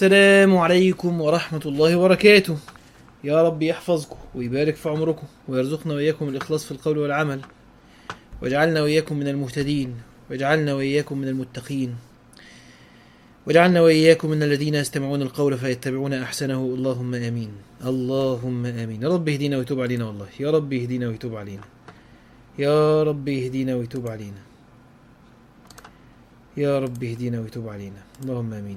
السلام عليكم ورحمة الله وبركاته يا رب يحفظكم ويبارك في عمركم ويرزقنا وإياكم الإخلاص في القول والعمل واجعلنا وإياكم من المهتدين واجعلنا وإياكم من المتقين واجعلنا وإياكم من الذين يستمعون القول فيتبعون أحسنه اللهم آمين اللهم آمين يا رب اهدينا ويتوب علينا والله يا رب اهدينا ويتوب علينا يا رب اهدينا ويتوب علينا يا رب اهدينا ويتوب علينا اللهم آمين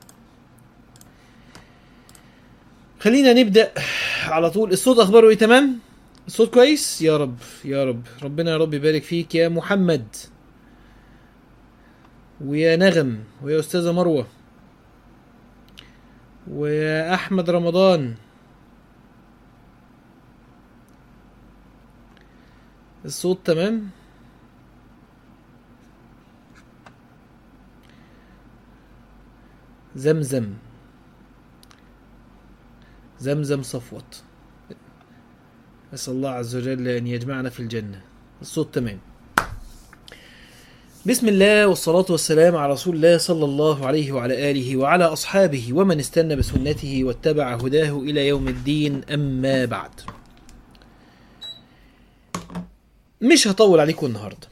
خلينا نبدأ على طول الصوت أخباره إيه تمام؟ الصوت كويس؟ يا رب يا رب ربنا يا رب يبارك فيك يا محمد ويا نغم ويا أستاذة مروة ويا أحمد رمضان الصوت تمام؟ زمزم زمزم صفوت أسأل الله عز وجل أن يجمعنا في الجنة الصوت تمام بسم الله والصلاة والسلام على رسول الله صلى الله عليه وعلى آله وعلى أصحابه ومن استنى بسنته واتبع هداه إلى يوم الدين أما بعد مش هطول عليكم النهاردة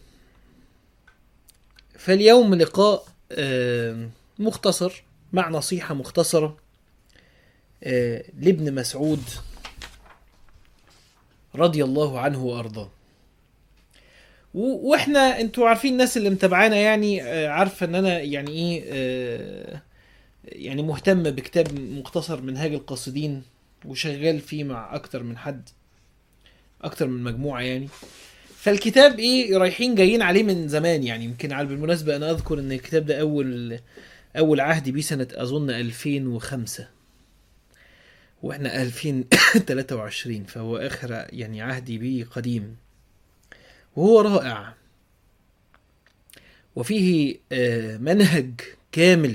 فاليوم لقاء آه، مختصر مع نصيحة مختصرة آه، لابن مسعود رضي الله عنه وارضاه و- واحنا انتوا عارفين الناس اللي متابعانا يعني آه، عارفه ان انا يعني ايه آه، يعني مهتم بكتاب مختصر منهاج القاصدين وشغال فيه مع اكتر من حد اكتر من مجموعه يعني فالكتاب ايه رايحين جايين عليه من زمان يعني يمكن على بالمناسبه انا اذكر ان الكتاب ده اول اول عهد بيه سنه اظن 2005 واحنا 2023 فهو اخر يعني عهدي بيه قديم وهو رائع وفيه آه، منهج كامل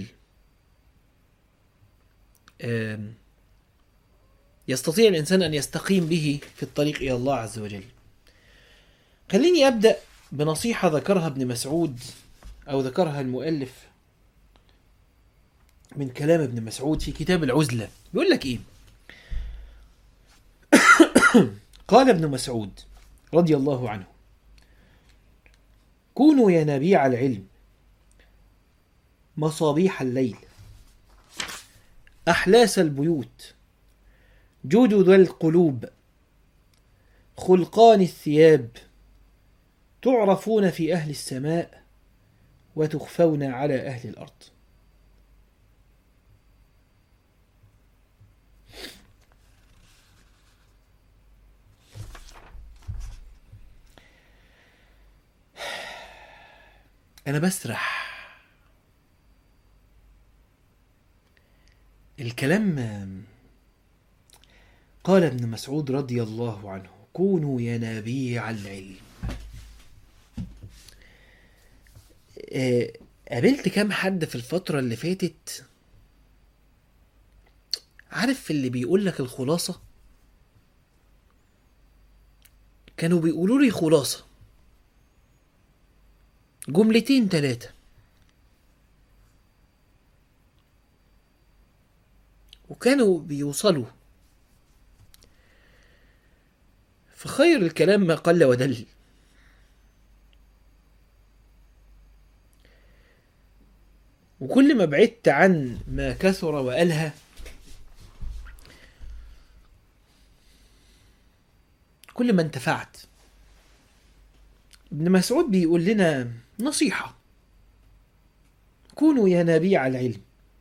آم، يستطيع الانسان ان يستقيم به في الطريق الى الله عز وجل خليني ابدا بنصيحه ذكرها ابن مسعود او ذكرها المؤلف من كلام ابن مسعود في كتاب العزله بيقول لك ايه قال ابن مسعود رضي الله عنه كونوا ينابيع العلم مصابيح الليل أحلاس البيوت جدد القلوب خلقان الثياب تعرفون في أهل السماء وتخفون على أهل الأرض أنا بسرح الكلام قال ابن مسعود رضي الله عنه كونوا ينابيع العلم آه، قابلت كام حد في الفترة اللي فاتت عارف اللي بيقول لك الخلاصة كانوا بيقولوا لي خلاصة جملتين تلاتة وكانوا بيوصلوا فخير الكلام ما قل ودل وكل ما بعدت عن ما كثر وألهى كل ما انتفعت ابن مسعود بيقول لنا نصيحة كونوا ينابيع العلم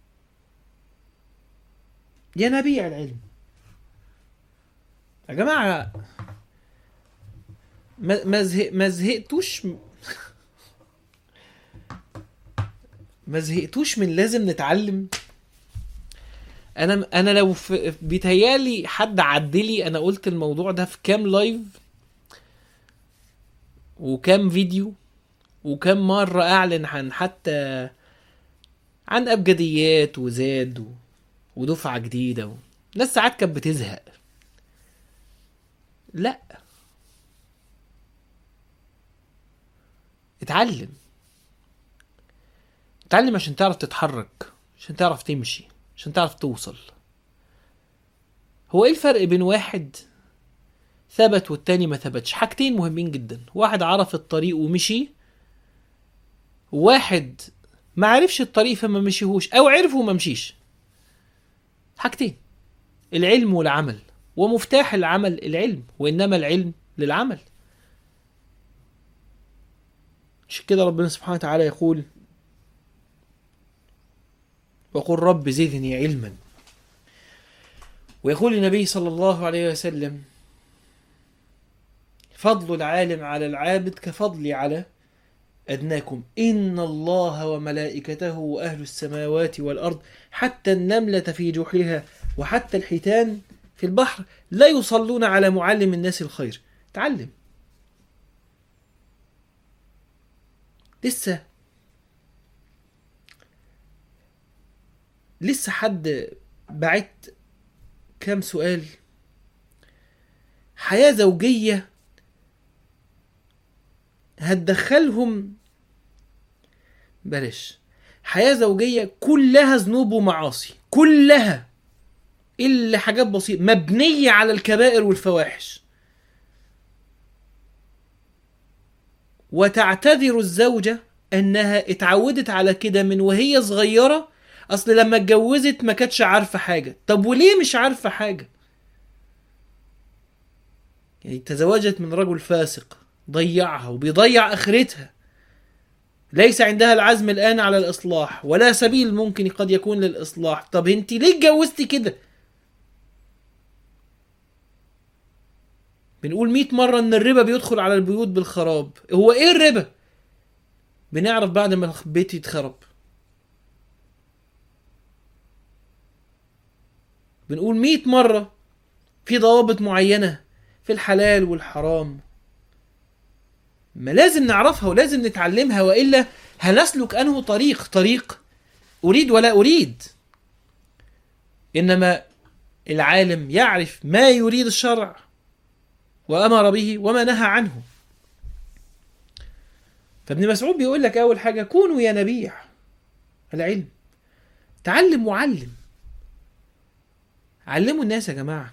ينابيع العلم يا جماعة ما ما زهق ما زهقتوش ما زهقتوش من لازم نتعلم انا انا لو في بيتهيالي حد عدلي انا قلت الموضوع ده في كام لايف وكام فيديو وكم مرة أعلن عن حتى عن أبجديات وزاد و... ودفعة جديدة و... ناس ساعات كانت بتزهق لا اتعلم اتعلم عشان تعرف تتحرك عشان تعرف تمشي عشان تعرف توصل هو ايه الفرق بين واحد ثبت والتاني ما ثبتش حاجتين مهمين جدا واحد عرف الطريق ومشي واحد ما عرفش الطريق فما مشيهوش او عرفه وما مشيش حاجتين العلم والعمل ومفتاح العمل العلم وانما العلم للعمل عشان كده ربنا سبحانه وتعالى يقول وقل رب زدني علما ويقول النبي صلى الله عليه وسلم فضل العالم على العابد كفضلي على أدناكم إن الله وملائكته وأهل السماوات والأرض حتى النملة في جحرها وحتى الحيتان في البحر لا يصلون على معلم الناس الخير تعلم لسه لسه حد بعت كام سؤال حياة زوجية هتدخلهم بلاش حياة زوجية كلها ذنوب ومعاصي كلها إلا حاجات بسيطة مبنية على الكبائر والفواحش وتعتذر الزوجة أنها اتعودت على كده من وهي صغيرة أصل لما اتجوزت ما كانتش عارفة حاجة طب وليه مش عارفة حاجة يعني تزوجت من رجل فاسق ضيعها وبيضيع اخرتها ليس عندها العزم الان على الاصلاح ولا سبيل ممكن قد يكون للاصلاح طب انت ليه اتجوزتي كده بنقول مئة مرة ان الربا بيدخل على البيوت بالخراب هو ايه الربا بنعرف بعد ما البيت يتخرب بنقول مئة مرة في ضوابط معينة في الحلال والحرام ما لازم نعرفها ولازم نتعلمها والا هنسلك انه طريق طريق اريد ولا اريد انما العالم يعرف ما يريد الشرع وامر به وما نهى عنه فابن مسعود بيقول لك اول حاجه كونوا ينابيع العلم تعلم وعلم علموا الناس يا جماعه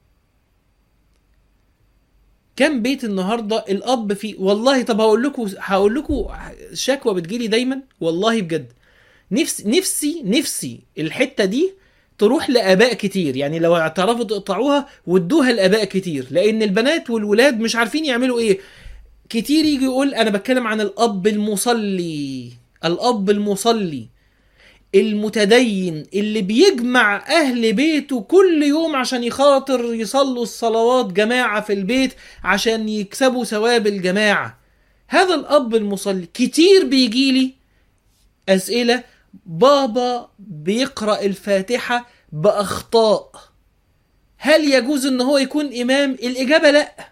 كم بيت النهارده الاب فيه والله طب هقول لكم هقول لكم شكوى بتجيلي دايما والله بجد نفسي نفسي نفسي الحته دي تروح لاباء كتير يعني لو اعترفوا تقطعوها وادوها لاباء كتير لان البنات والولاد مش عارفين يعملوا ايه كتير يجي يقول انا بتكلم عن الاب المصلي الاب المصلي المتدين اللي بيجمع اهل بيته كل يوم عشان يخاطر يصلوا الصلوات جماعه في البيت عشان يكسبوا ثواب الجماعه هذا الاب المصلي كتير بيجيلي اسئله بابا بيقرا الفاتحه باخطاء هل يجوز ان هو يكون امام الاجابه لا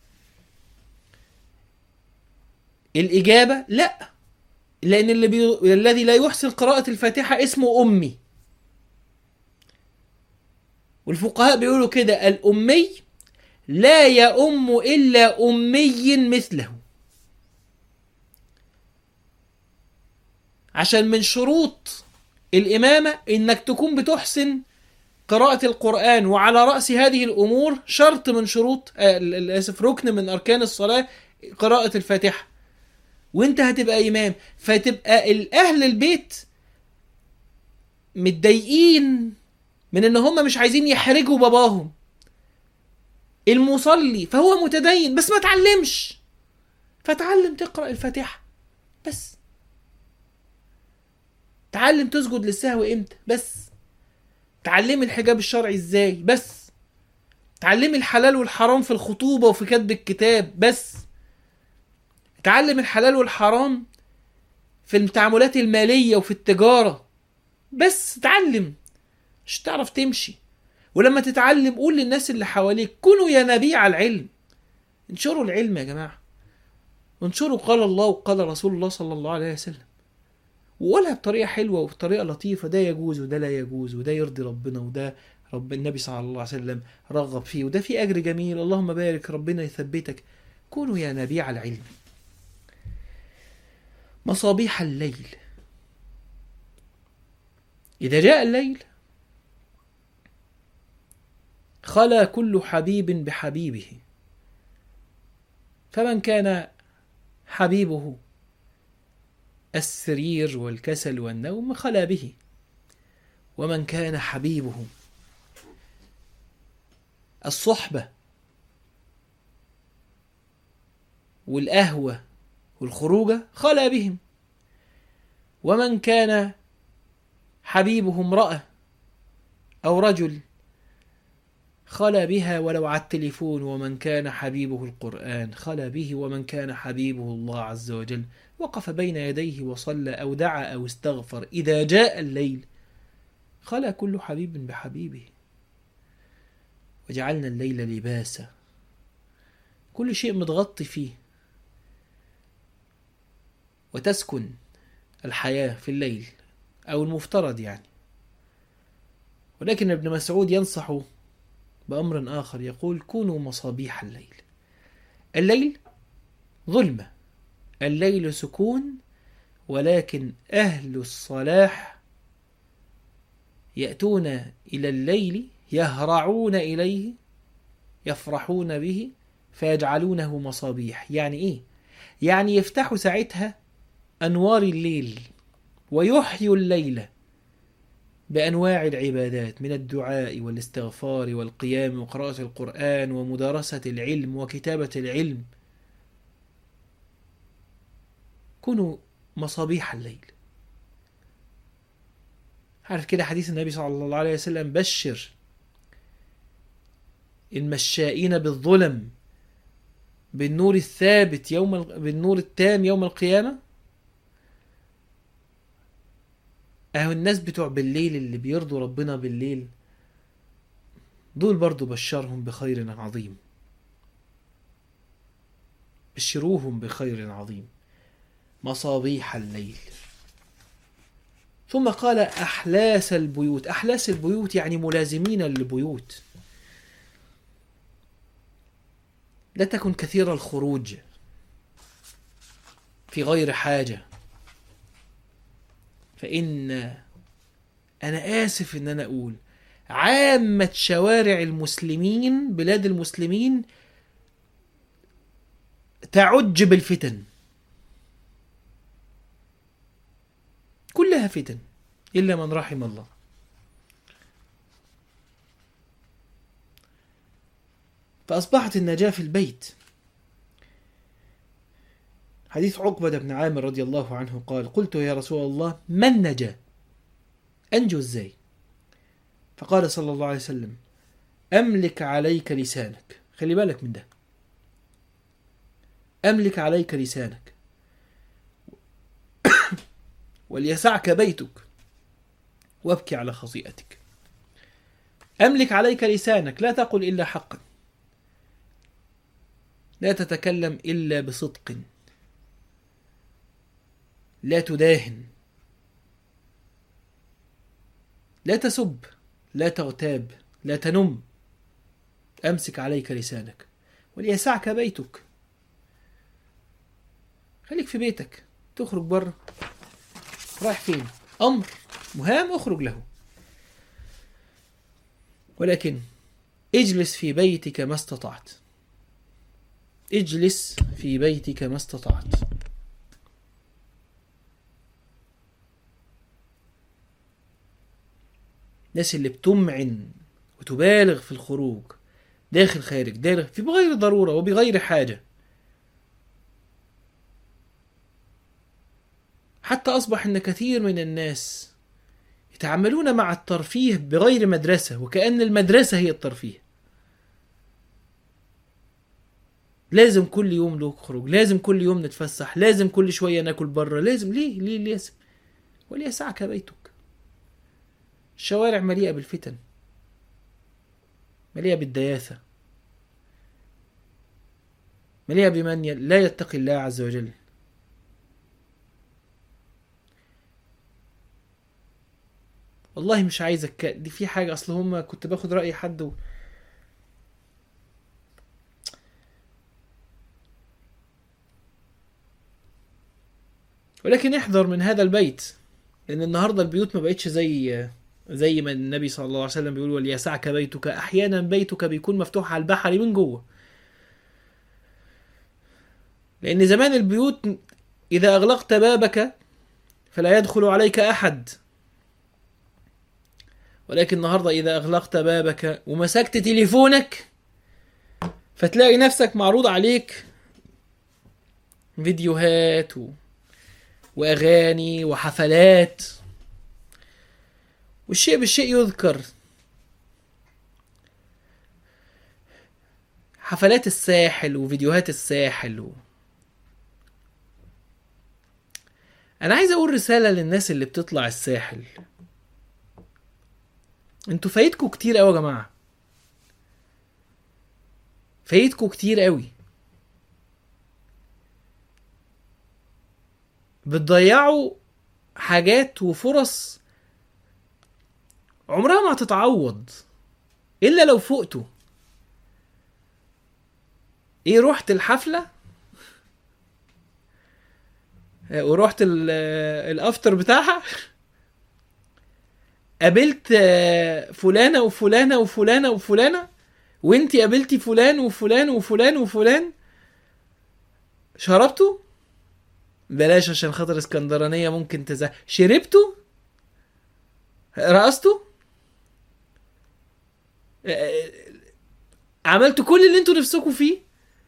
الاجابه لا لان اللي بي... الذي لا يحسن قراءه الفاتحه اسمه امي والفقهاء بيقولوا كده الامي لا يؤم الا امي مثله عشان من شروط الامامه انك تكون بتحسن قراءة القرآن وعلى رأس هذه الأمور شرط من شروط آه آسف ركن من أركان الصلاة قراءة الفاتحة وانت هتبقى امام فتبقى الاهل البيت متضايقين من ان هم مش عايزين يحرجوا باباهم المصلي فهو متدين بس ما اتعلمش فتعلم تقرا الفاتحه بس تعلم تسجد للسهو امتى بس تعلمي الحجاب الشرعي ازاي بس تعلمي الحلال والحرام في الخطوبه وفي كتب الكتاب بس تعلم الحلال والحرام في التعاملات المالية وفي التجارة بس تعلم مش تعرف تمشي ولما تتعلم قول للناس اللي حواليك كونوا ينابيع العلم انشروا العلم يا جماعة انشروا قال الله وقال رسول الله صلى الله عليه وسلم وقولها بطريقة حلوة وبطريقة لطيفة ده يجوز وده لا يجوز وده يرضي ربنا وده رب النبي صلى الله عليه وسلم رغب فيه وده فيه أجر جميل اللهم بارك ربنا يثبتك كونوا ينابيع العلم مصابيح الليل إذا جاء الليل خلا كل حبيب بحبيبه فمن كان حبيبه السرير والكسل والنوم خلا به ومن كان حبيبه الصحبة والقهوة والخروجة خلا بهم ومن كان حبيبه امرأة أو رجل خلا بها ولو على التليفون ومن كان حبيبه القرآن خلا به ومن كان حبيبه الله عز وجل وقف بين يديه وصلى أو دعا أو استغفر إذا جاء الليل خلا كل حبيب بحبيبه وجعلنا الليل لباسا كل شيء متغطي فيه وتسكن الحياة في الليل أو المفترض يعني ولكن ابن مسعود ينصح بأمر آخر يقول كونوا مصابيح الليل الليل ظلمة الليل سكون ولكن أهل الصلاح يأتون إلى الليل يهرعون إليه يفرحون به فيجعلونه مصابيح يعني إيه؟ يعني يفتحوا ساعتها أنوار الليل ويحيوا الليل بأنواع العبادات من الدعاء والاستغفار والقيام وقراءة القرآن ومدارسة العلم وكتابة العلم كونوا مصابيح الليل عارف كده حديث النبي صلى الله عليه وسلم بشر المشائين بالظلم بالنور الثابت يوم ال... بالنور التام يوم القيامة اهو الناس بتوع بالليل اللي بيرضوا ربنا بالليل دول برضو بشرهم بخير عظيم بشروهم بخير عظيم مصابيح الليل ثم قال أحلاس البيوت أحلاس البيوت يعني ملازمين للبيوت لا تكن كثير الخروج في غير حاجة فإن أنا آسف إن أنا أقول عامة شوارع المسلمين بلاد المسلمين تعج بالفتن كلها فتن إلا من رحم الله فأصبحت النجاة في البيت حديث عقبة بن عامر رضي الله عنه قال قلت يا رسول الله من نجا أنجو إزاي فقال صلى الله عليه وسلم أملك عليك لسانك خلي بالك من ده أملك عليك لسانك وليسعك بيتك وابكي على خطيئتك أملك عليك لسانك لا تقل إلا حقا لا تتكلم إلا بصدق لا تداهن لا تسب لا تغتاب لا تنم أمسك عليك لسانك وليسعك بيتك خليك في بيتك تخرج بره رايح فين أمر مهام اخرج له ولكن اجلس في بيتك ما استطعت اجلس في بيتك ما استطعت الناس اللي بتمعن وتبالغ في الخروج داخل خارج داخل في بغير ضرورة وبغير حاجة حتى أصبح أن كثير من الناس يتعاملون مع الترفيه بغير مدرسة وكأن المدرسة هي الترفيه لازم كل يوم نخرج لازم كل يوم نتفسح لازم كل شوية ناكل بره لازم ليه ليه لازم وليسعك بيتك الشوارع مليئة بالفتن مليئة بالدياثة مليئة بمن ي- لا يتقي الله عز وجل والله مش عايز أك... دي في حاجة أصل هما كنت باخد رأي حد و... ولكن احذر من هذا البيت لأن النهاردة البيوت ما بقتش زي زي ما النبي صلى الله عليه وسلم بيقول وليسعك بيتك احيانا بيتك بيكون مفتوح على البحر من جوه لان زمان البيوت اذا اغلقت بابك فلا يدخل عليك احد ولكن النهارده اذا اغلقت بابك ومسكت تليفونك فتلاقي نفسك معروض عليك فيديوهات و... واغاني وحفلات والشيء بالشيء يذكر حفلات الساحل وفيديوهات الساحل و... انا عايز اقول رسالة للناس اللي بتطلع الساحل انتوا فايتكوا كتير قوي يا جماعة فايتكوا كتير قوي بتضيعوا حاجات وفرص عمرها ما هتتعوض الا لو فقتوا ايه رحت الحفله آه، ورحت ال- آه، الافتر بتاعها قابلت آه، فلانه وفلانه وفلانه وفلانه وانتي قابلتي فلان وفلان وفلان وفلان شربتوا بلاش عشان خاطر اسكندرانيه ممكن تزهق شربتوا رقصتوا آه، عملتوا كل اللي انتوا نفسكم فيه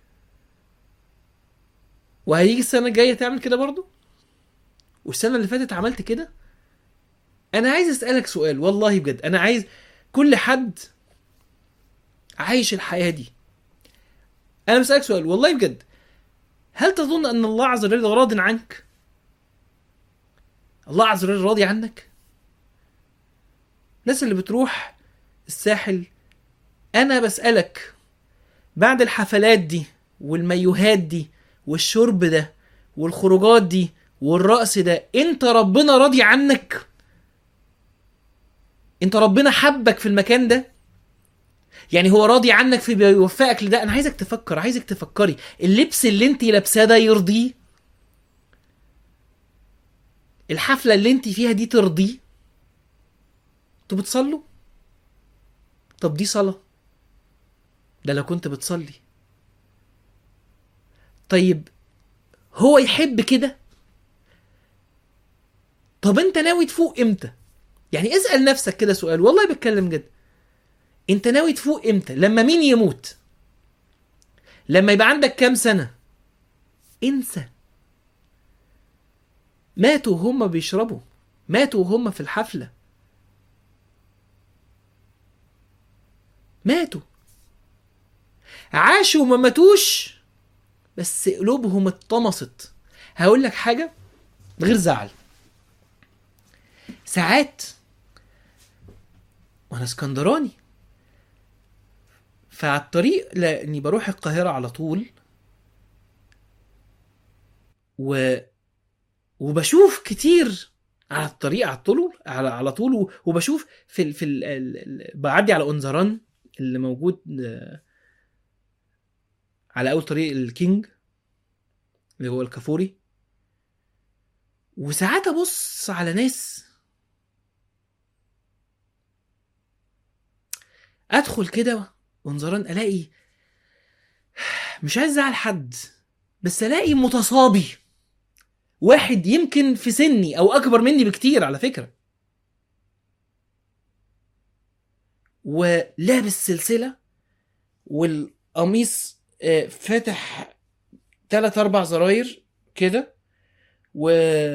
وهيجي السنه الجايه تعمل كده برضو والسنه اللي فاتت عملت كده انا عايز اسالك سؤال والله بجد انا عايز كل حد عايش الحياه دي انا بسالك سؤال والله بجد هل تظن ان الله عز وجل راض عنك الله عز وجل راضي عنك الناس اللي بتروح الساحل انا بسالك بعد الحفلات دي والميوهات دي والشرب ده والخروجات دي والرقص ده انت ربنا راضي عنك انت ربنا حبك في المكان ده يعني هو راضي عنك في بيوفقك لده انا عايزك تفكر عايزك تفكري اللبس اللي انت لابساه ده يرضيه الحفله اللي انت فيها دي ترضيه انتوا بتصلوا طب دي صلاه ده لو كنت بتصلي طيب هو يحب كده طب انت ناوي تفوق امتى يعني اسال نفسك كده سؤال والله بتكلم جد انت ناوي تفوق امتى لما مين يموت لما يبقى عندك كام سنه انسى ماتوا وهم بيشربوا ماتوا وهم في الحفله ماتوا عاشوا وما ماتوش بس قلوبهم اتطمست هقول لك حاجه غير زعل ساعات وانا اسكندراني فعلى الطريق لاني بروح القاهره على طول و وبشوف كتير على الطريق على طول على على طول و- وبشوف في ال... في ال... ال... ال... بعدي على اونزران اللي موجود آه، على اول طريق الكينج اللي هو الكافوري وساعات ابص على ناس ادخل كده وانظران الاقي مش عايز ازعل حد بس الاقي متصابي واحد يمكن في سني او اكبر مني بكتير على فكره ولابس سلسله والقميص آه، فاتح تلات اربع زراير كده و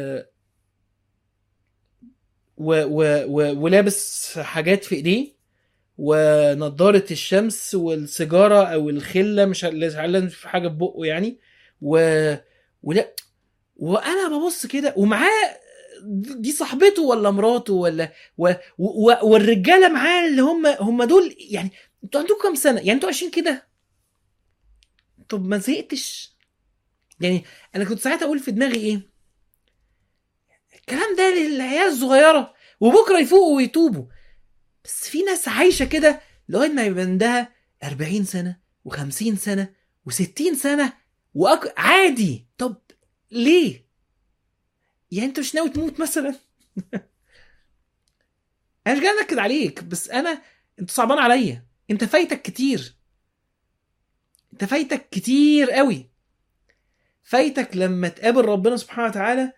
و و و ولابس حاجات في ايديه ونضارة الشمس والسيجارة او الخلة مش لازم في حاجة في بقه يعني و ولا وانا ببص كده ومعاه دي صاحبته ولا مراته ولا و... و... والرجاله معاه اللي هم هم دول يعني انتوا عندكم كام سنه؟ يعني انتوا عايشين كده؟ طب ما زهقتش؟ يعني انا كنت ساعتها اقول في دماغي ايه؟ الكلام ده للعيال الصغيره وبكره يفوقوا ويتوبوا بس في ناس عايشه كده لغايه ما يبقى عندها 40 سنه و50 سنه و60 سنه وأك... عادي طب ليه؟ يعني انت مش ناوي تموت مثلا؟ انا مش جاي انكد عليك بس انا انت صعبان عليا انت فايتك كتير انت فايتك كتير قوي فايتك لما تقابل ربنا سبحانه وتعالى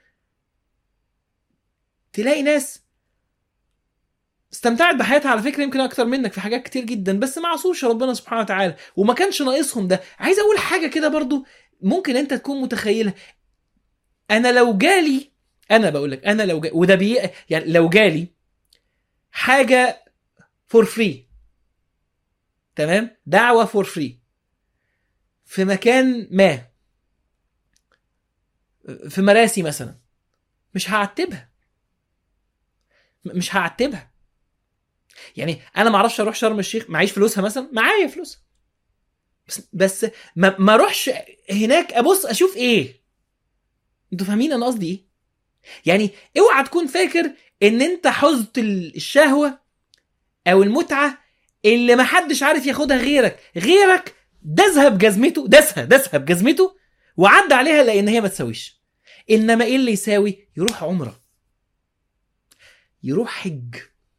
تلاقي ناس استمتعت بحياتها على فكره يمكن اكتر منك في حاجات كتير جدا بس ما عصوش ربنا سبحانه وتعالى وما كانش ناقصهم ده عايز اقول حاجه كده برضو ممكن انت تكون متخيلها انا لو جالي انا بقول لك انا لو جالي وده بي يعني لو جالي حاجه فور فري تمام دعوه فور فري في مكان ما في مراسي مثلا مش هعتبها م- مش هعتبها يعني انا ما اعرفش اروح شرم الشيخ معيش فلوسها مثلا معايا فلوسها بس بس ما ما اروحش هناك ابص اشوف ايه انتوا فاهمين انا قصدي ايه يعني اوعى تكون فاكر ان انت حزت ال- الشهوه او المتعه اللي ما حدش عارف ياخدها غيرك غيرك دسها بجزمته دسها دسها بجزمته وعدى عليها لان هي ما تساويش انما ايه اللي يساوي يروح عمره يروح حج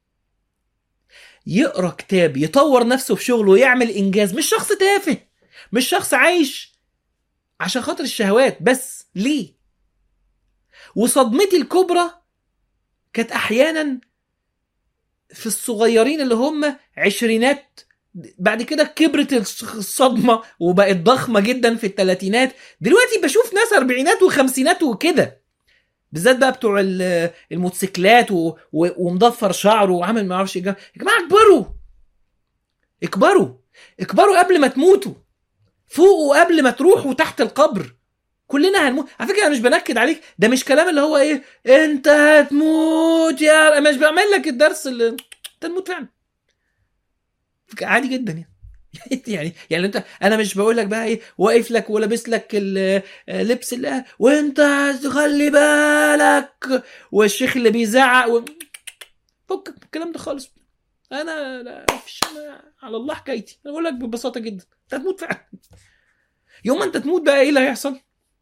يقرا كتاب يطور نفسه في شغله ويعمل انجاز مش شخص تافه مش شخص عايش عشان خاطر الشهوات بس ليه وصدمتي الكبرى كانت احيانا في الصغيرين اللي هم عشرينات بعد كده كبرت الصدمه وبقت ضخمه جدا في الثلاثينات دلوقتي بشوف ناس اربعينات وخمسينات وكده بالذات بقى بتوع ال- الموتوسيكلات و... و... ومضفر شعره وعامل ما اعرفش ايه يا جماعه اكبروا اكبروا اكبروا قبل ما تموتوا فوقوا قبل ما تروحوا تحت القبر كلنا هنموت على فكره انا مش بنكد عليك ده مش كلام اللي هو ايه انت هتموت يا مش بعمل لك الدرس اللي انت هتموت فعلا عادي جدا يعني يعني يعني انت انا مش بقول لك بقى ايه واقف لك ولابس لك اللبس اللي وانت خلي بالك والشيخ اللي بيزعق و... فك من الكلام ده خالص انا لا مفيش انا على الله حكايتي انا بقول لك ببساطه جدا انت هتموت فعلا يوم ما انت تموت بقى ايه اللي هيحصل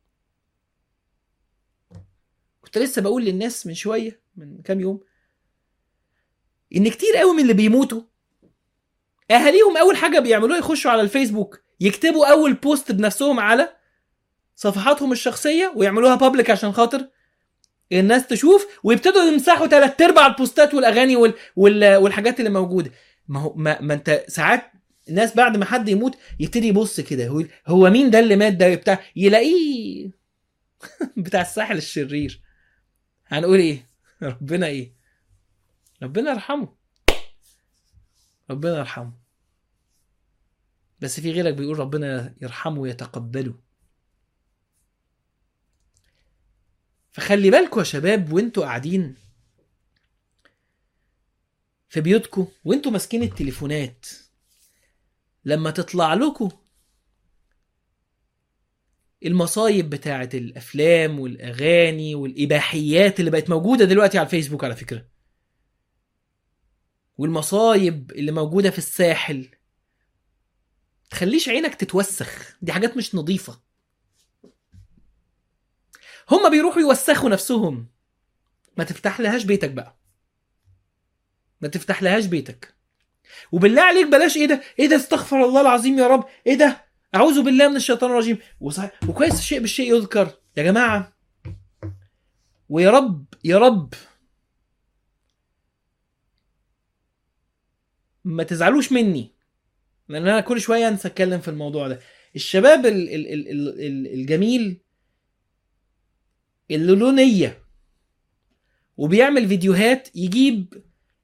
كنت لسه بقول للناس من شويه من كام يوم ان كتير قوي من اللي بيموتوا اهاليهم اول حاجه بيعملوها يخشوا على الفيسبوك يكتبوا اول بوست بنفسهم على صفحاتهم الشخصيه ويعملوها بابليك عشان خاطر الناس تشوف ويبتدوا يمسحوا ثلاث ارباع البوستات والاغاني وال... وال... والحاجات اللي موجوده ما هو ما, ما انت ساعات الناس بعد ما حد يموت يبتدي يبص كده هو هو مين ده اللي مات ده بتاع يلاقيه بتاع الساحل الشرير هنقول ايه ربنا ايه ربنا يرحمه ربنا يرحمه بس في غيرك بيقول ربنا يرحمه ويتقبله فخلي بالكوا يا شباب وانتوا قاعدين في بيوتكم وانتوا ماسكين التليفونات لما تطلع لكم المصايب بتاعه الافلام والاغاني والاباحيات اللي بقت موجوده دلوقتي على الفيسبوك على فكره والمصايب اللي موجوده في الساحل تخليش عينك تتوسخ دي حاجات مش نظيفه هما بيروحوا يوسخوا نفسهم ما تفتح لهاش بيتك بقى ما تفتح لهاش بيتك وبالله عليك بلاش ايه ده ايه ده استغفر الله العظيم يا رب ايه ده اعوذ بالله من الشيطان الرجيم وصحيح وكويس الشيء بالشيء يذكر يا جماعه ويا رب يا رب ما تزعلوش مني لان انا كل شويه انسى اتكلم في الموضوع ده الشباب ال ال ال ال ال الجميل اللي له نيه وبيعمل فيديوهات يجيب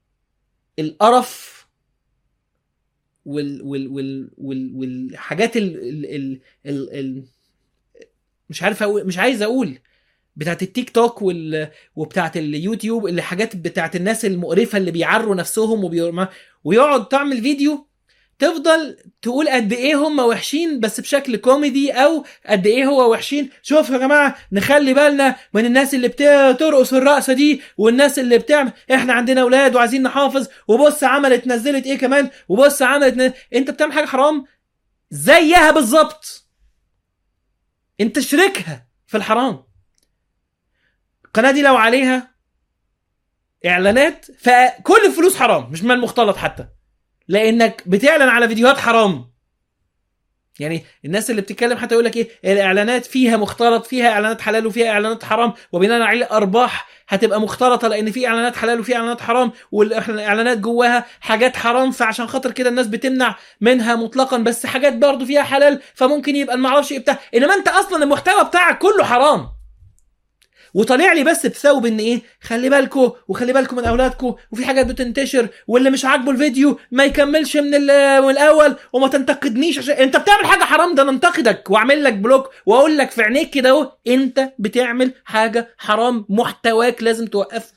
القرف وال وال وال وال والحاجات ال ال ال ال ال مش عارف أقول مش عايز اقول بتاعت التيك توك وال وبتاعت اليوتيوب اللي حاجات بتاعت الناس المقرفه اللي بيعروا نفسهم وبي... ويقعد تعمل فيديو تفضل تقول قد ايه هم وحشين بس بشكل كوميدي او قد ايه هو وحشين شوف يا جماعه نخلي بالنا من الناس اللي بترقص الرقصه دي والناس اللي بتعمل احنا عندنا اولاد وعايزين نحافظ وبص عملت نزلت ايه كمان وبص عملت ن... انت بتعمل حاجه حرام زيها بالظبط انت شريكها في الحرام القناه دي لو عليها اعلانات فكل الفلوس حرام مش من المختلط حتى لانك بتعلن على فيديوهات حرام يعني الناس اللي بتتكلم حتى يقول لك ايه الاعلانات فيها مختلط فيها اعلانات حلال وفيها اعلانات حرام وبناء عليه الارباح هتبقى مختلطه لان في اعلانات حلال وفي اعلانات حرام والاعلانات جواها حاجات حرام فعشان خاطر كده الناس بتمنع منها مطلقا بس حاجات برضو فيها حلال فممكن يبقى ما اعرفش ايه بتاع انما انت اصلا المحتوى بتاعك كله حرام وطالع لي بس بثوب ان ايه خلي بالكم وخلي بالكم من اولادكم وفي حاجات بتنتشر واللي مش عاجبه الفيديو ما يكملش من, ال- من الاول وما تنتقدنيش عشان انت بتعمل حاجه حرام ده ننتقدك واعمل لك بلوك واقول لك في عينيك كده اهو انت بتعمل حاجه حرام محتواك لازم توقفه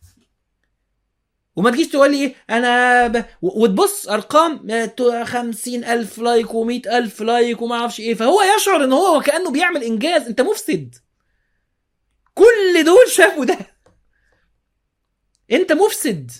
وما تجيش تقول لي ايه انا ب... و- وتبص ارقام خمسين الف لايك ومئة الف لايك وما اعرفش ايه فهو يشعر ان هو كانه بيعمل انجاز انت مفسد كل دول شافوا ده انت مفسد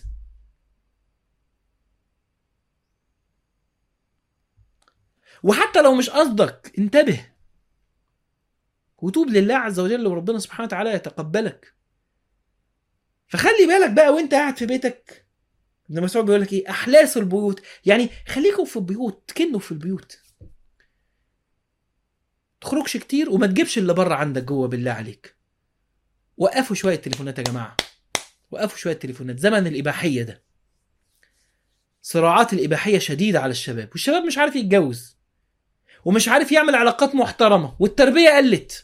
وحتى لو مش قصدك انتبه وتوب لله عز وجل وربنا سبحانه وتعالى يتقبلك فخلي بالك بقى وانت قاعد في بيتك ابن مسعود بيقول لك ايه احلاس البيوت يعني خليكم في البيوت كنوا في البيوت تخرجش كتير وما تجيبش اللي بره عندك جوه بالله عليك وقفوا شويه التليفونات يا جماعه وقفوا شويه التليفونات زمن الاباحيه ده صراعات الاباحيه شديده على الشباب والشباب مش عارف يتجوز ومش عارف يعمل علاقات محترمه والتربيه قلت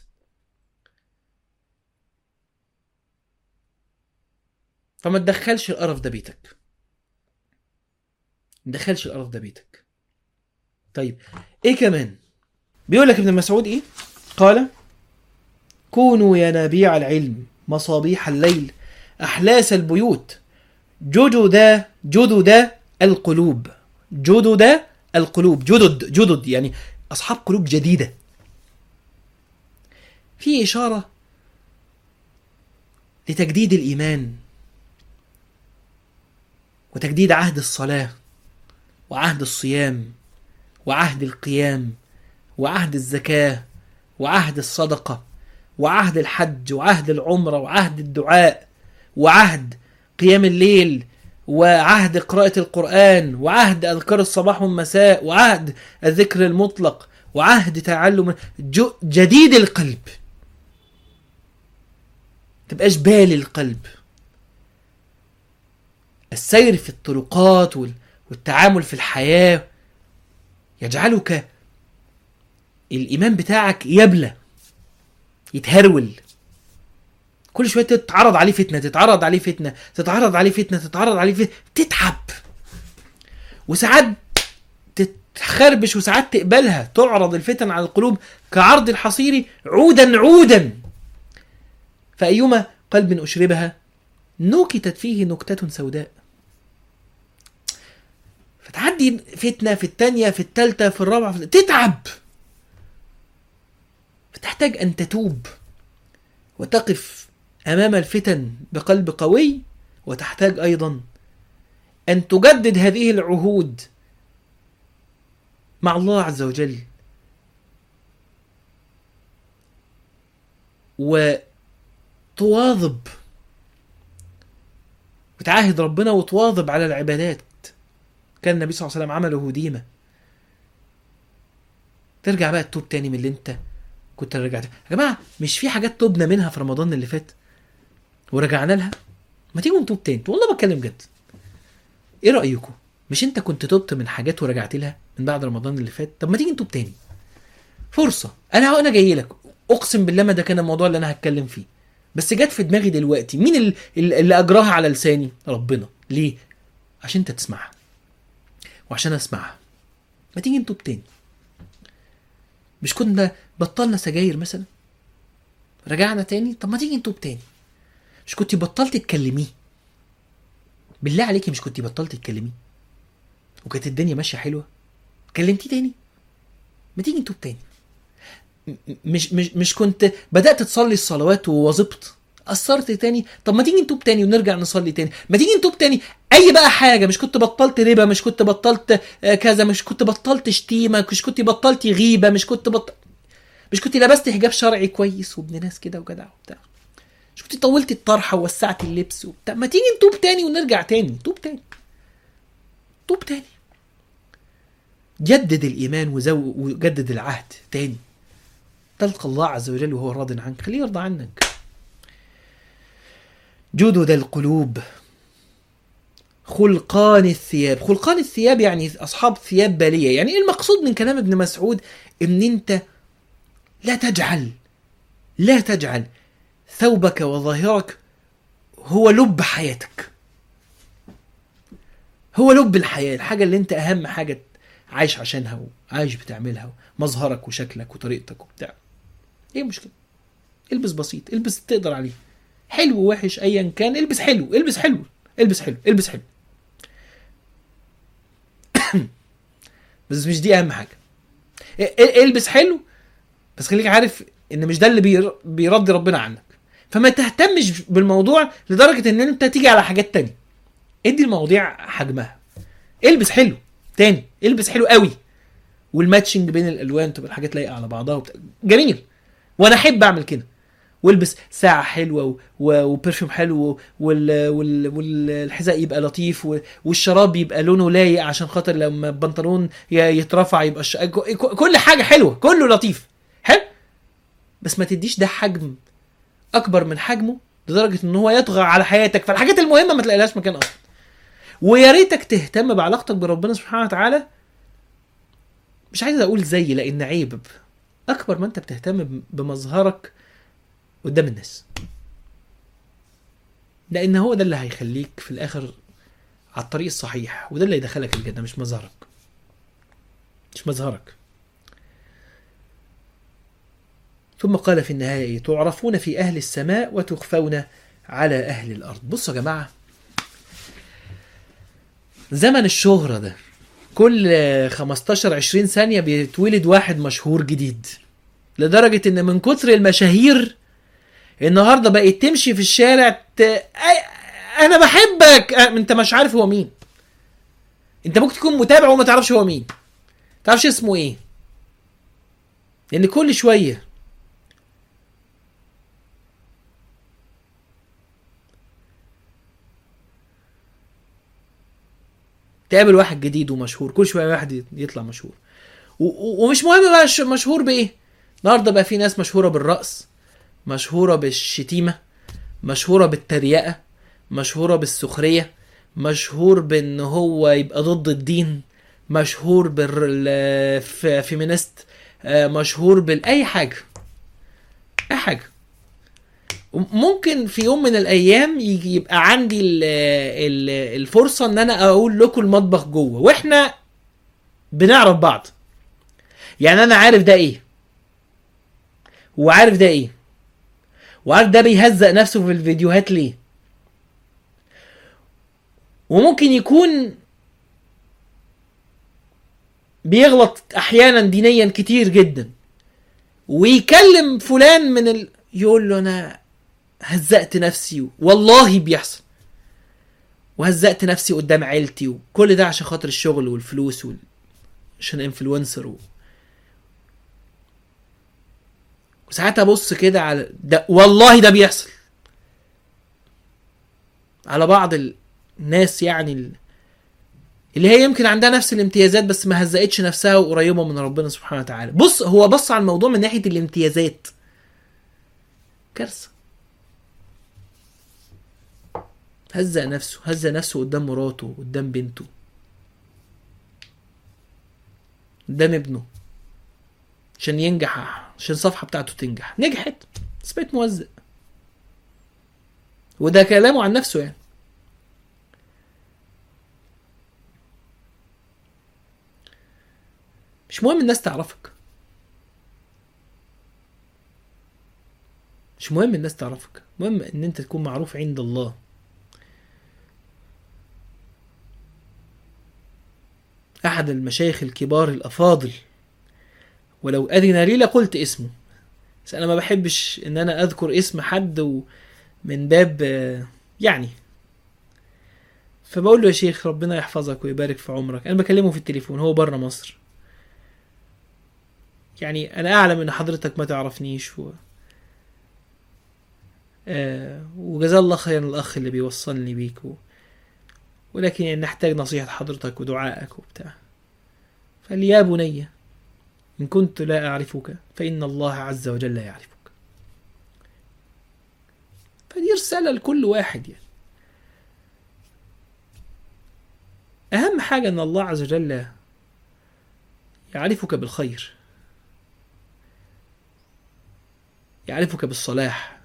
فما تدخلش القرف ده بيتك ما تدخلش القرف ده بيتك طيب ايه كمان بيقول لك ابن مسعود ايه قال كونوا ينابيع العلم مصابيح الليل أحلاس البيوت جدد جدد القلوب جدد القلوب جدد جدد يعني أصحاب قلوب جديدة في إشارة لتجديد الإيمان وتجديد عهد الصلاة وعهد الصيام وعهد القيام وعهد الزكاة وعهد الصدقة وعهد الحج وعهد العمرة وعهد الدعاء وعهد قيام الليل وعهد قراءة القرآن وعهد أذكار الصباح والمساء وعهد الذكر المطلق وعهد تعلم جو- جديد القلب تبقاش بالي القلب السير في الطرقات وال- والتعامل في الحياة يجعلك الإيمان بتاعك يبلى يتهرول كل شويه تتعرض عليه فتنه تتعرض عليه فتنه تتعرض عليه فتنه تتعرض عليه فتنه تتعب وساعات تتخربش وساعات تقبلها تعرض الفتن على القلوب كعرض الحصير عودا عودا فأيما قلب أشربها نكتت فيه نكتة سوداء فتعدي فتنة في التانية في التالتة في الرابعة في تتعب فتحتاج أن تتوب وتقف أمام الفتن بقلب قوي وتحتاج أيضا أن تجدد هذه العهود مع الله عز وجل وتواظب وتعاهد ربنا وتواظب على العبادات كان النبي صلى الله عليه وسلم عمله ديمة ترجع بقى تتوب تاني من اللي انت كنت رجعت يا جماعة مش في حاجات تبنا منها في رمضان اللي فات ورجعنا لها ما تيجوا نتوب تاني والله بتكلم جد ايه رأيكم مش انت كنت تبت من حاجات ورجعت لها من بعد رمضان اللي فات طب ما تيجي نتوب تاني فرصة انا انا جاي لك اقسم بالله ما ده كان الموضوع اللي انا هتكلم فيه بس جت في دماغي دلوقتي مين ال- ال- اللي اجراها على لساني ربنا ليه عشان انت تسمعها وعشان اسمعها ما تيجي نتوب تاني مش كنا بطلنا سجاير مثلا رجعنا تاني طب ما تيجي نتوب تاني مش كنت بطلت تكلميه بالله عليكي مش كنت بطلت تكلميه وكانت الدنيا ماشيه حلوه كلمتيه تاني ما تيجي نتوب تاني م- مش مش مش كنت بدات تصلي الصلوات وواظبت قصرت تاني طب ما تيجي نتوب تاني ونرجع نصلي تاني ما تيجي نتوب تاني اي بقى حاجه مش كنت بطلت ربا مش كنت بطلت آه، كذا مش كنت بطلت شتيمه مش كنت بطلت غيبه مش كنت بط... مش كنت لبست حجاب شرعي كويس وابن ناس كده وجدع وبتاع شفتي طولت الطرحه ووسعت اللبس وبتاع ما تيجي نتوب تاني ونرجع تاني توب تاني توب تاني جدد الايمان وزو وجدد العهد تاني تلقى الله عز وجل وهو راض عنك خليه يرضى عنك جدد القلوب خلقان الثياب خلقان الثياب يعني اصحاب ثياب باليه يعني إيه المقصود من كلام ابن مسعود ان انت لا تجعل لا تجعل ثوبك وظاهرك هو لب حياتك هو لب الحياه الحاجه اللي انت اهم حاجه عايش عشانها وعايش بتعملها مظهرك وشكلك وطريقتك وبتاع ايه المشكله البس بسيط البس تقدر عليه حلو وحش ايا كان البس حلو البس حلو البس حلو البس حلو بس مش دي اهم حاجه ال- ال- البس حلو بس خليك عارف ان مش ده اللي بير- بيرضي ربنا عنك فما تهتمش بالموضوع لدرجه ان انت تيجي على حاجات تانية ادي المواضيع حجمها البس حلو تاني البس حلو قوي والماتشنج بين الالوان تبقى الحاجات لايقه على بعضها وبتاع. جميل وانا احب اعمل كده والبس ساعة حلوة و- و- وبرفيوم حلو وال... وال... والحذاء يبقى لطيف و... والشراب يبقى لونه لايق عشان خاطر لما البنطلون ي- يترفع يبقى الش... ك- كل حاجة حلوة كله لطيف حلو بس ما تديش ده حجم اكبر من حجمه لدرجة ان هو يطغى على حياتك فالحاجات المهمة ما تلاقيلهاش مكان اصلا ويا ريتك تهتم بعلاقتك بربنا سبحانه وتعالى مش عايز اقول زي لان عيب اكبر ما انت بتهتم بمظهرك قدام الناس لان هو ده اللي هيخليك في الاخر على الطريق الصحيح وده اللي يدخلك الجنه مش مظهرك مش مظهرك ثم قال في النهايه تعرفون في اهل السماء وتخفون على اهل الارض بصوا يا جماعه زمن الشهرة ده كل 15 20 ثانية بيتولد واحد مشهور جديد لدرجة ان من كتر المشاهير النهارده بقيت تمشي في الشارع ت... أي- انا بحبك أه، انت مش عارف هو مين انت ممكن تكون متابع وما تعرفش هو مين تعرفش اسمه ايه لان كل شويه تقابل واحد جديد ومشهور كل شويه واحد يطلع مشهور و- و- ومش مهم بقى الش- مشهور بايه النهارده بقى في ناس مشهوره بالرقص مشهوره بالشتيمه مشهوره بالتريقه مشهوره بالسخريه مشهور بان هو يبقى ضد الدين مشهور بالفيمينست مشهور باي حاجه اي حاجه ممكن في يوم من الايام يجي يبقى عندي ال ال الفرصه ان انا اقول لكم المطبخ جوه واحنا بنعرف بعض يعني انا عارف ده ايه وعارف ده ايه وعارف ده بيهزق نفسه في الفيديوهات ليه وممكن يكون بيغلط احيانا دينيا كتير جدا ويكلم فلان من ال... يقول له انا هزقت نفسي والله بيحصل وهزقت نفسي قدام عيلتي وكل ده عشان خاطر الشغل والفلوس وال... عشان انفلونسر و... وساعات ابص كده على ده والله ده بيحصل على بعض الناس يعني ال- اللي هي يمكن عندها نفس الامتيازات بس ما هزقتش نفسها وقريبه من ربنا سبحانه وتعالى بص هو بص على الموضوع من ناحيه الامتيازات كارثه هزق نفسه هزق نفسه قدام مراته قدام بنته قدام ابنه عشان ينجح عشان الصفحه بتاعته تنجح نجحت بس بقت موزق وده كلامه عن نفسه يعني مش مهم الناس تعرفك مش مهم الناس تعرفك مهم ان انت تكون معروف عند الله احد المشايخ الكبار الافاضل ولو اذن لي لقلت اسمه بس انا ما بحبش ان انا اذكر اسم حد و- من باب آه، يعني فبقول له يا شيخ ربنا يحفظك ويبارك في عمرك انا بكلمه في التليفون هو بره مصر يعني انا اعلم ان حضرتك ما تعرفنيش و... آه وجزاه الله خيرا الاخ اللي بيوصلني بيك و... ولكن يعني نحتاج نصيحة حضرتك ودعائك وبتاع فقال لي يا بني إن كنت لا أعرفك فإن الله عز وجل يعرفك فدي رسالة لكل واحد يعني أهم حاجة أن الله عز وجل يعرفك بالخير يعرفك بالصلاح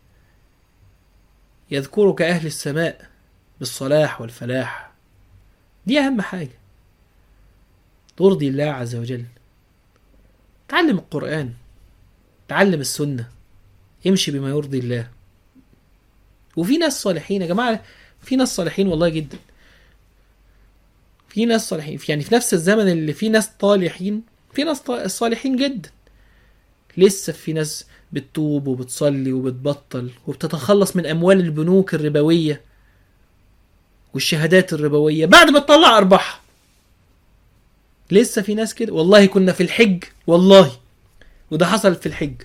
يذكرك أهل السماء بالصلاح والفلاح دي أهم حاجة ترضي الله عز وجل تعلم القرآن تعلم السنة امشي بما يرضي الله وفي ناس صالحين يا جماعة في ناس صالحين والله جدا في ناس صالحين يعني في نفس الزمن اللي في ناس طالحين في ناس طا- صالحين جدا لسه في ناس بتتوب وبتصلي وبتبطل وبتتخلص من اموال البنوك الربويه والشهادات الربويه بعد ما تطلع ارباحها لسه في ناس كده والله كنا في الحج والله وده حصل في الحج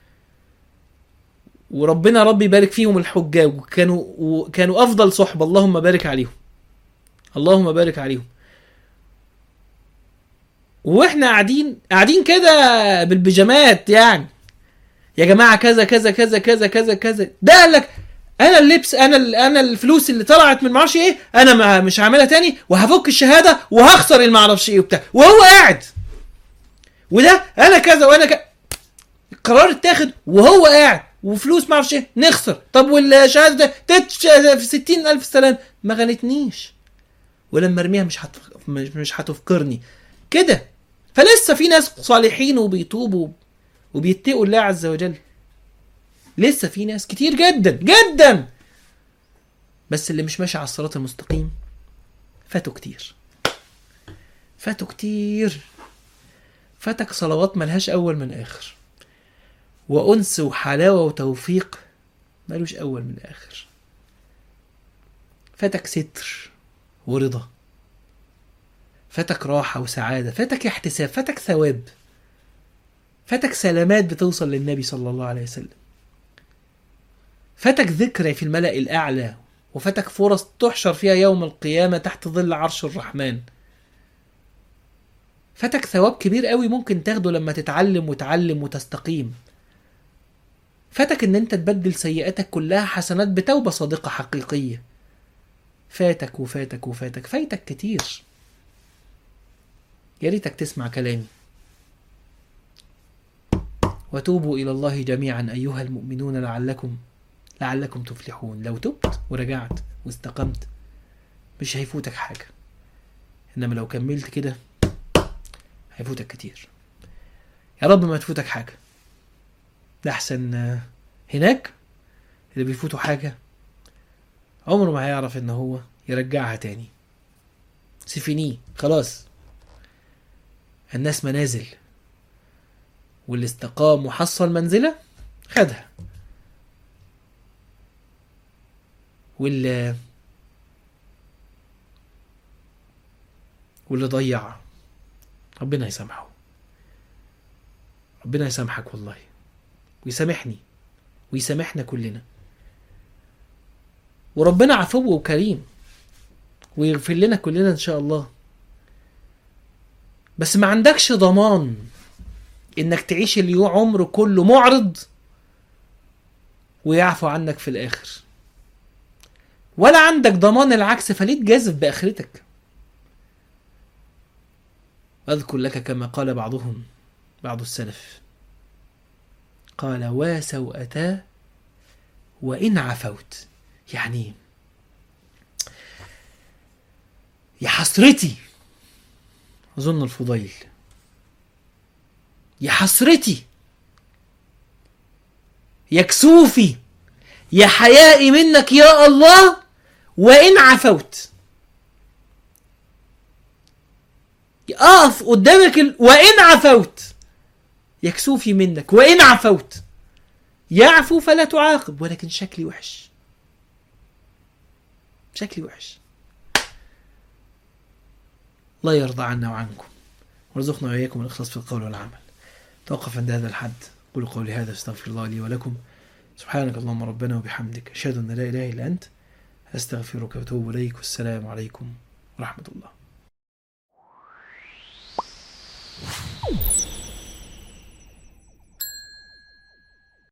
وربنا ربي يبارك فيهم الحجاج وكانوا وكانوا افضل صحبه اللهم بارك عليهم اللهم بارك عليهم واحنا قاعدين قاعدين كده بالبيجامات يعني يا جماعه كذا كذا كذا كذا كذا كذا ده قال لك انا اللبس انا ال- انا الفلوس اللي طلعت من معرفش ايه انا ما مش هعملها تاني وهفك الشهاده وهخسر المعرفش ايه وبتاع وهو قاعد وده انا كذا وانا كذا القرار اتاخد وهو قاعد وفلوس ما اعرفش ايه نخسر طب والشهاده ده تتش في 60 الف سلام ما غنتنيش ولما ارميها مش هتف... مش مش هتفكرني كده فلسه في ناس صالحين وبيتوبوا وبيتقوا الله عز وجل لسه في ناس كتير جدا جدا بس اللي مش ماشي على الصراط المستقيم فاتوا كتير فاتوا كتير فاتك صلوات ملهاش اول من اخر وانس وحلاوه وتوفيق ملوش اول من اخر فاتك ستر ورضا فاتك راحه وسعاده فاتك احتساب فاتك ثواب فاتك سلامات بتوصل للنبي صلى الله عليه وسلم فاتك ذكرى في الملأ الأعلى وفاتك فرص تحشر فيها يوم القيامة تحت ظل عرش الرحمن فاتك ثواب كبير قوي ممكن تاخده لما تتعلم وتعلم وتستقيم فاتك ان انت تبدل سيئاتك كلها حسنات بتوبة صادقة حقيقية فاتك وفاتك وفاتك فايتك كتير يا ريتك تسمع كلامي وتوبوا إلى الله جميعا أيها المؤمنون لعلكم لعلكم تفلحون لو تبت ورجعت واستقمت مش هيفوتك حاجة إنما لو كملت كده هيفوتك كتير يا رب ما تفوتك حاجة ده أحسن آه، هناك اللي بيفوتوا حاجة عمره ما هيعرف إن هو يرجعها تاني سيفينيه خلاص الناس منازل واللي استقام وحصل منزلة خدها واللي واللي ضيع ربنا يسامحه ربنا يسامحك والله ويسامحني ويسامحنا كلنا وربنا عفو وكريم ويغفر لنا كلنا ان شاء الله بس ما عندكش ضمان انك تعيش اليوم عمر كله معرض ويعفو عنك في الاخر ولا عندك ضمان العكس فليه تجازف باخرتك اذكر لك كما قال بعضهم بعض السلف قال وسوءتا وان عفوت يعني يا حسرتي اظن الفضيل يا حسرتي يا كسوفي يا حيائي منك يا الله وإن عفوت أقف قدامك ال... وإن عفوت يا كسوفي منك وإن عفوت يعفو فلا تعاقب ولكن شكلي وحش شكلي وحش الله يرضى عنا وعنكم وارزقنا وإياكم الإخلاص في القول والعمل توقف عند هذا الحد قولوا قولي هذا استغفر الله لي ولكم سبحانك اللهم ربنا وبحمدك أشهد أن لا إله إلا أنت أستغفرك وأتوب إليك والسلام عليكم ورحمة الله